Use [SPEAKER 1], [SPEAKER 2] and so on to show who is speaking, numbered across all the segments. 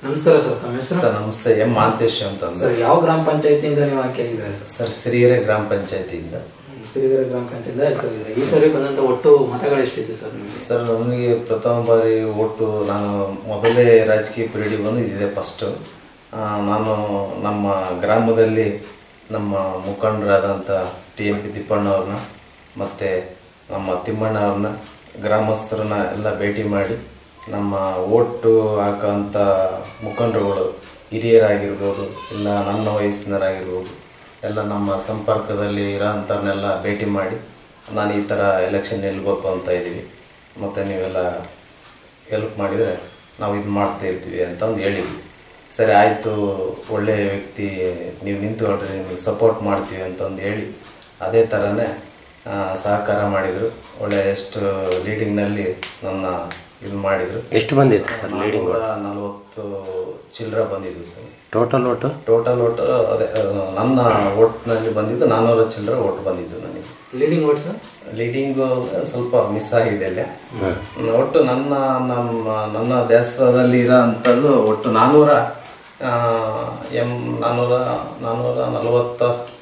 [SPEAKER 1] ನಮಸ್ಕಾರ ಸರ್ ತಮ್ಮ ಹೆಸರು
[SPEAKER 2] ಸರ್ ನಮಸ್ತೆ ಎಂ ಮಾಂತೇಶ್ ಅಂತಂದ್ರೆ
[SPEAKER 1] ಸರ್ ಯಾವ ಗ್ರಾಮ ಪಂಚಾಯತಿಯಿಂದ ನೀವು ಆಯ್ಕೆ ಆಗಿದ್ದೀರಾ ಸರ್
[SPEAKER 2] ಸರ್ ಸಿರಿಗೆರೆ ಗ್ರಾಮ ಪಂಚಾಯತಿಯಿಂದ
[SPEAKER 1] ಸಿರಿಗೆರೆ ಗ್ರಾಮ ಪಂಚಾಯತಿಯಿಂದ ಆಯ್ಕೆ ಆಗಿದ್ದೀರಾ ಈ ಸರಿ ಬಂದಂತ ಒಟ್ಟು ಮತಗಳು ಎಷ್ಟಿತ್ತು ಸರ್ ನಿಮಗೆ
[SPEAKER 2] ಸರ್ ನನಗೆ ಪ್ರಥಮ ಬಾರಿ ಓಟು ನಾನು ಮೊದಲೇ ರಾಜಕೀಯ ಪಿರಿಯಡಿ ಬಂದು ಇದಿದೆ ಫಸ್ಟು ನಾನು ನಮ್ಮ ಗ್ರಾಮದಲ್ಲಿ ನಮ್ಮ ಮುಖಂಡರಾದಂಥ ಟಿ ಎಂ ಪಿ ತಿಪ್ಪಣ್ಣವ್ರನ್ನ ಮತ್ತು ನಮ್ಮ ತಿಮ್ಮಣ್ಣ ಅವ್ರನ್ನ ಗ್ರಾಮಸ್ಥರನ್ನ ಎಲ್ಲ ಭೇಟಿ ಮಾಡಿ ನಮ್ಮ ಓಟು ಹಾಕೋಂಥ ಮುಖಂಡರುಗಳು ಹಿರಿಯರಾಗಿರ್ಬೋದು ಇಲ್ಲ ನನ್ನ ವಯಸ್ಸಿನರಾಗಿರ್ಬೋದು ಎಲ್ಲ ನಮ್ಮ ಸಂಪರ್ಕದಲ್ಲಿ ಇರೋಂಥವ್ರನ್ನೆಲ್ಲ ಭೇಟಿ ಮಾಡಿ ನಾನು ಈ ಥರ ಎಲೆಕ್ಷನ್ ನಿಲ್ಬೇಕು ಅಂತ ಇದ್ದೀವಿ ಮತ್ತು ನೀವೆಲ್ಲ ಹೆಲ್ಪ್ ಮಾಡಿದರೆ ನಾವು ಇದು ಮಾಡ್ತಾ ಇರ್ತೀವಿ ಅಂತ ಒಂದು ಹೇಳಿದ್ವಿ ಸರಿ ಆಯಿತು ಒಳ್ಳೆಯ ವ್ಯಕ್ತಿ ನೀವು ನಿಂತ್ಕೊಳ್ರಿ ನಿಮಗೆ ಸಪೋರ್ಟ್ ಮಾಡ್ತೀವಿ ಅಂತಂದು ಹೇಳಿ ಅದೇ ಥರನೇ ಆ, ಸಹಕಾರ ಮಾಡಿದರು ಒಳ್ಳೆ ಎಷ್ಟು ಲೀಡಿಂಗ್ನಲ್ಲಿ ನನ್ನ ಇದು ಮಾಡಿದರು
[SPEAKER 3] ಎಷ್ಟು ಬಂದಿತ್ತು ಸರ್ ಲೀಡಿಂಗ್
[SPEAKER 2] ನೂರ ನಲವತ್ತು ಚಿಲ್ಲರ ಬಂದಿದ್ದು ಸರ್
[SPEAKER 3] ಟೋಟಲ್ ಒಟ್ಟು
[SPEAKER 2] ಟೋಟಲ್ ಓಟ್ ಅದೇ ಆ, ನನ್ನ ಓಟ್ನಲ್ಲಿ ಬಂದಿದ್ದು ನಾನ್ನೂರ ಚಿಲ್ಲರ ಓಟ್ ಬಂದಿದ್ದು ನನಗೆ
[SPEAKER 1] ಲೀಡಿಂಗ್ ಓಟ್ ಸರ್
[SPEAKER 2] ಲೀಡಿಂಗು ಸ್ವಲ್ಪ ಮಿಸ್ ಆಗಿದೆ ಅಲ್ಲಿ ಒಟ್ಟು ನನ್ನ ನಮ್ಮ ನನ್ನ ದೇಶದಲ್ಲಿ ಇರೋ ಅಂಥದ್ದು ಒಟ್ಟು ನಾನ್ನೂರ ಆ, ಎಂ ನಾನ್ನೂರ ನಾನ್ನೂರ ನಲವತ್ತ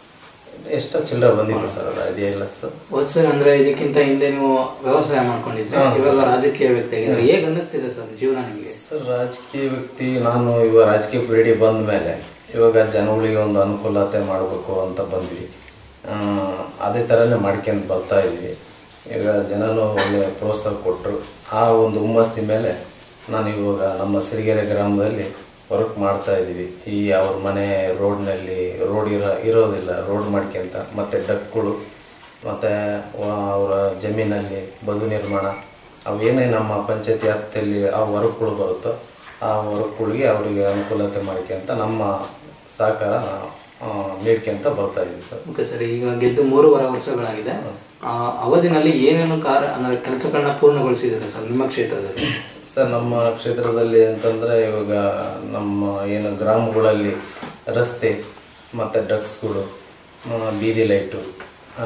[SPEAKER 2] ಎಷ್ಟೋ ಚಿಲ್ಲರ ಬಂದಿದ್ದು ಸರ್ ಅದು ಐಡಿಯಾ ಇಲ್ಲ ಸರ್
[SPEAKER 1] ಹೋದ್ ಸರ್ ಅಂದ್ರೆ ಇದಕ್ಕಿಂತ ಹಿಂದೆ ನೀವು ವ್ಯವಸಾಯ ಮಾಡ್ಕೊಂಡಿದ್ರೆ ಇವಾಗ ರಾಜಕೀಯ ವ್ಯಕ್ತಿ ಆಗಿದ್ರೆ ಹೇಗೆ ಅನ್ನಿಸ್ತಿದೆ ಸರ್ ಜೀವನ ನಿಮಗೆ
[SPEAKER 2] ಸರ್ ರಾಜಕೀಯ ವ್ಯಕ್ತಿ ನಾನು ಇವಾಗ ರಾಜಕೀಯ ಪೀರಿಯಡ್ ಬಂದ ಮೇಲೆ ಇವಾಗ ಜನಗಳಿಗೆ ಒಂದು ಅನುಕೂಲತೆ ಮಾಡಬೇಕು ಅಂತ ಬಂದ್ವಿ ಆ, ಅದೇ ಥರನೇ ಮಾಡ್ಕೊಂಡು ಬರ್ತಾ ಇದ್ವಿ ಈಗ ಜನನು ಒಳ್ಳೆ ಪ್ರೋತ್ಸಾಹ ಕೊಟ್ಟರು ಆ ಒಂದು ಹುಮ್ಮಸ್ಸಿನ ಮೇಲೆ ನಾನು ಇವಾಗ ನಮ್ಮ ಸಿರಿಗೆರೆ ಗ್ರಾಮದಲ್ಲಿ ವರ್ಕ್ ಮಾಡ್ತಾ ಇದ್ದೀವಿ ಈ ಅವ್ರ ಮನೆ ರೋಡ್ನಲ್ಲಿ ರೋಡ್ ಇರೋ ಇರೋದಿಲ್ಲ ರೋಡ್ ಮಾಡ್ಕೊಂತ ಮತ್ತು ಡಕ್ಗಳು ಮತ್ತು ಅವರ ಜಮೀನಲ್ಲಿ ಬದು ನಿರ್ಮಾಣ ಅವೇನೇ ನಮ್ಮ ಪಂಚಾಯತಿ ವ್ಯಾಪ್ತಿಯಲ್ಲಿ ಆ ವರ್ಕ್ಗಳು ಬರುತ್ತೋ ಆ ವರ್ಕ್ಗಳಿಗೆ ಅವರಿಗೆ ಅನುಕೂಲತೆ ಮಾಡ್ಕೊಂತ ನಮ್ಮ ಸಹಕಾರ ಆ, ನೀಡ್ಕೊಂತ ಬರ್ತಾ ಇದ್ದೀವಿ ಸರ್
[SPEAKER 1] ಓಕೆ ಸರ್ ಈಗ ಗೆದ್ದು ಮೂರುವರೆ ವರ್ಷಗಳಾಗಿದೆ ಆ ಅವಧಿನಲ್ಲಿ ಏನೇನು ಕಾರ್ಯ ಅಂದ್ರೆ ಕೆಲಸಗಳನ್ನ ಪೂರ್ಣಗೊಳಿಸಿದ್ದಾರೆ ಸರ್ ನಿಮ್ಮ ಕ್ಷೇತ್ರದಲ್ಲಿ
[SPEAKER 2] ಸರ್ ನಮ್ಮ ಕ್ಷೇತ್ರದಲ್ಲಿ ಅಂತಂದರೆ ಇವಾಗ ನಮ್ಮ ಏನು ಗ್ರಾಮಗಳಲ್ಲಿ ರಸ್ತೆ ಮತ್ತು ಡಕ್ಸ್ಗಳು ಆ, ಬೀದಿ ಲೈಟು ಆ,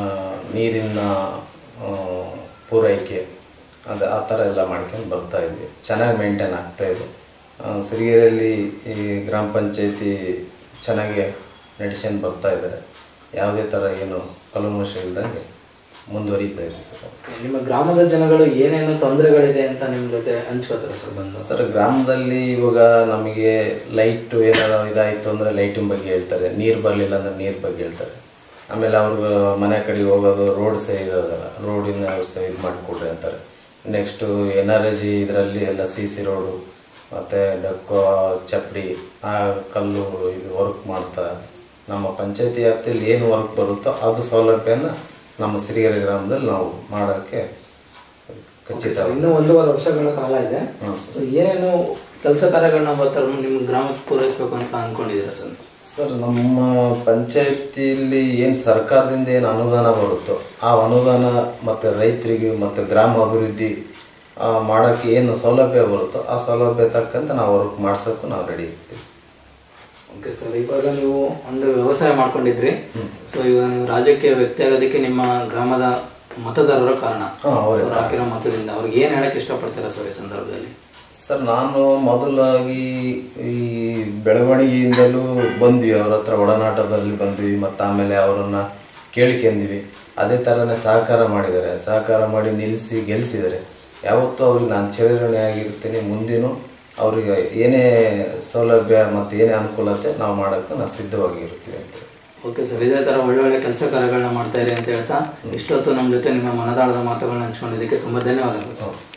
[SPEAKER 2] ನೀರಿನ ಆ, ಪೂರೈಕೆ ಅದು ಆ ಥರ ಎಲ್ಲ ಮಾಡ್ಕೊಂಡು ಬರ್ತಾ ಇದ್ವಿ ಚೆನ್ನಾಗಿ ಮೇಂಟೈನ್ ಆಗ್ತಾ ಇದೆ ಆ, ಸಿರಿಗೆರೆಯಲ್ಲಿ ಈ ಗ್ರಾಮ ಪಂಚಾಯತಿ ಚೆನ್ನಾಗಿ ನಡ್ಸ್ಕೊಂಡು ಬರ್ತಾ ಇದ್ದಾರೆ ಯಾವುದೇ ಥರ ಏನು ಕಲಮೋಶ ಇಲ್ದಂಗೆ ಮುಂದುವರಿತಾ ಇದೆ ಸರ್
[SPEAKER 1] ನಿಮ್ಮ ಗ್ರಾಮದ ಜನಗಳು ಏನೇನು ತೊಂದರೆಗಳಿದೆ ಅಂತ ನಿಮ್ಮ ಜೊತೆ ಹಂಚ್ಕೋತಾರೆ ಸರ್ ಬಂದು
[SPEAKER 2] ಸರ್ ಗ್ರಾಮದಲ್ಲಿ ಇವಾಗ ನಮಗೆ ಲೈಟ್ ಏನಾರ ಇದಾಯಿತು ಅಂದರೆ ಲೈಟಿನ ಬಗ್ಗೆ ಹೇಳ್ತಾರೆ ನೀರು ಬರಲಿಲ್ಲ ಅಂದರೆ ನೀರು ಬಗ್ಗೆ ಹೇಳ್ತಾರೆ ಆಮೇಲೆ ಅವ್ರಿಗೆ ಮನೆ ಕಡೆಗೆ ಹೋಗೋದು ರೋಡ್ ಸರಿ ಇರೋದಲ್ಲ ರೋಡಿನ ವ್ಯವಸ್ಥೆ ಇದು ಮಾಡಿಕೊಡ್ರಿ ಅಂತಾರೆ ನೆಕ್ಸ್ಟು ಎನ್ ಆರ್ ಜಿ ಇದರಲ್ಲಿ ಎಲ್ಲ ಸಿ ಸಿ ರೋಡು ಮತ್ತು ಡಕ್ಕೋ ಚಪ್ಪಡಿ ಆ ಕಲ್ಲು ಇದು ವರ್ಕ್ ಮಾಡ್ತಾ ನಮ್ಮ ಪಂಚಾಯತಿ ವ್ಯಾಪ್ತಿಯಲ್ಲಿ ಏನು ವರ್ಕ್ ಬರುತ್ತೋ ಅದು ಸೌಲಭ್ಯನ ನಮ್ಮ ಸಿರಿಗೆರೆ ಗ್ರಾಮದಲ್ಲಿ ನಾವು ಮಾಡೋಕ್ಕೆ ಖಚಿತ
[SPEAKER 1] ಇನ್ನೂ ಒಂದೂವರೆ ವರ್ಷಗಳ ಕಾಲ ಇದೆ
[SPEAKER 2] ಹ್ಮ್
[SPEAKER 1] ಸೊ ಏನೇನು ಕೆಲಸ ಕಾರ್ಯಗಳನ್ನ ಬರ್ತಾರೆ ನಿಮ್ಮ ಗ್ರಾಮಕ್ಕೆ ಪೂರೈಸಬೇಕು ಅಂತ ಅನ್ಕೊಂಡಿದ್ದೀರಾ ಸರ್
[SPEAKER 2] ಸರ್ ನಮ್ಮ ಪಂಚಾಯತಿಯಲ್ಲಿ ಏನು ಸರ್ಕಾರದಿಂದ ಏನು ಅನುದಾನ ಬರುತ್ತೋ ಆ ಅನುದಾನ ಮತ್ತು ರೈತರಿಗೆ ಮತ್ತು ಗ್ರಾಮ ಅಭಿವೃದ್ಧಿ ಆ, ಮಾಡೋಕ್ಕೆ ಏನು ಸೌಲಭ್ಯ ಬರುತ್ತೋ ಆ ಸೌಲಭ್ಯ ತಕ್ಕಂತೆ ನಾವು ವರ್ಕ್ ಮಾಡ್ಸೋಕ್ಕೂ ನಾವು ರೆಡಿ ಇರ್ತೀವಿ
[SPEAKER 1] ಓಕೆ ಸರ್ ಇವಾಗ ನೀವು ಒಂದು ವ್ಯವಸಾಯ ಮಾಡ್ಕೊಂಡಿದ್ರಿ ಸೊ ಇವಾಗ ನೀವು ರಾಜಕೀಯ ವ್ಯಕ್ತಿ ಆಗೋದಕ್ಕೆ ನಿಮ್ಮ ಗ್ರಾಮದ ಮತದಾರರ ಕಾರಣ
[SPEAKER 2] ಹಾ, ಹೌದು.
[SPEAKER 1] ಸರ್ ಹಾಕಿರೋ ಮತದಿಂದ ಅವ್ರಿಗೆ ಏನು ಹೇಳಕ್ಕೆ ಇಷ್ಟಪಡ್ತೀರಾ ಸರ್ ಈ ಸಂದರ್ಭದಲ್ಲಿ
[SPEAKER 2] ಸರ್ ನಾನು ಮೊದಲಾಗಿ ಈ ಬೆಳವಣಿಗೆಯಿಂದಲೂ ಬಂದ್ವಿ ಅವ್ರ ಹತ್ರ ಒಡನಾಟದಲ್ಲಿ ಬಂದ್ವಿ ಮತ್ತು ಆಮೇಲೆ ಅವರನ್ನು ಕೇಳ್ಕೊಂಡ್ವಿ ಅದೇ ಥರನೇ ಸಹಕಾರ ಮಾಡಿದ್ದಾರೆ ಸಹಕಾರ ಮಾಡಿ ನಿಲ್ಲಿಸಿ ಗೆಲ್ಲಿಸಿದ್ದಾರೆ ಯಾವತ್ತೂ ಅವ್ರಿಗೆ ನಾನು ಚಿರಋಣಿ ಆಗಿರ್ತೀನಿ ಮುಂದಿನೂ ಅವರಿಗೆ ಏನೇ ಸೌಲಭ್ಯ ಮತ್ತು ಏನೇ ಅನುಕೂಲತೆ ನಾವು ಮಾಡೋಕ್ಕೆ ನಾವು ಸಿದ್ಧವಾಗಿರ್ತೀವಿ ಅಂತ
[SPEAKER 1] ಓಕೆ ಸರ್ ಇದೇ ಥರ ಒಳ್ಳೊಳ್ಳೆ ಕೆಲಸ ಕಾರ್ಯಗಳನ್ನ ಮಾಡ್ತಾ ಇರಿ ಅಂತ ಹೇಳ್ತಾ ಇಷ್ಟೊತ್ತು ನಮ್ಮ ಜೊತೆ ನಿಮ್ಮ ಮನದಾಳದ ಮಾತುಗಳನ್ನ ಹಂಚ್ಕೊಂಡಿದ್ದಕ್ಕೆ ತುಂಬ ಧನ್ಯವಾದಗಳು ಸರ್